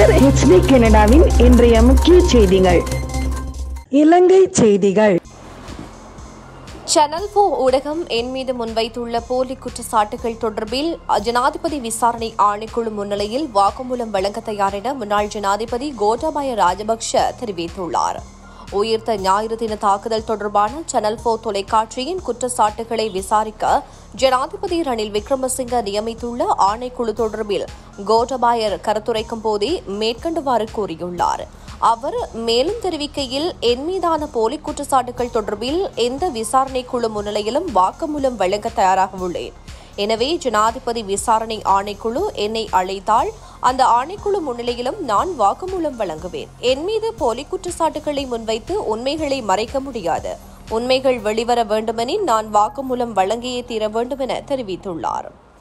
உங்கள் ஹெச்டி கனடாவின் இன்றைய முக்கிய செய்திகள் இலங்கை செய்திகள் சேனல் போ ஊடகம் என் மீது முன்வைத்துள்ள போலி குற்றச்சாட்டுகள் தொடர்பில் ஜனாதிபதி விசாரணை ஆணைக்குழு முன்னிலையில் வாக்குமூலம் வழங்க தயார் என முன்னாள் ஜனாதிபதி கோட்டாபய ராஜபக்ஷ தெரிவித்துள்ளார் உயிர்த்த ஞாயிறு தின தாக்குதல் தொடர்பான சேனல் போ தொலைக்காட்சியின் குற்றச்சாட்டுகளை விசாரிக்க ஜனாதிபதி ரணில் விக்ரமசிங்க நியமித்துள்ள ஆணைக்குழு தொடர்பில் கோட்டபாயர் கருத்துரைக்கும் போதே மேற்கண்டவாறு கூறியுள்ளார் அவர் மேலும் தெரிவிக்கையில் என் மீதான போலி குற்றச்சாட்டுகள் தொடர்பில் எந்த விசாரணை குழு முன்னிலையிலும் வாக்குமூலம் வழங்க தயாராக உள்ளேன் எனவே ஜனாதிபதி விசாரணை ஆணைக்குழு என்னை அழைத்தால் அந்த ஆணைக்குழு முன்னிலையிலும் நான் வாக்குமூலம் வழங்குவேன் என் மீது போலி குற்றச்சாட்டுகளை முன்வைத்து உண்மைகளை மறைக்க முடியாது உண்மைகள் வெளிவர வேண்டுமெனில் நான் வாக்குமூலம் வழங்கியே தீர வேண்டும் என தெரிவித்துள்ளார்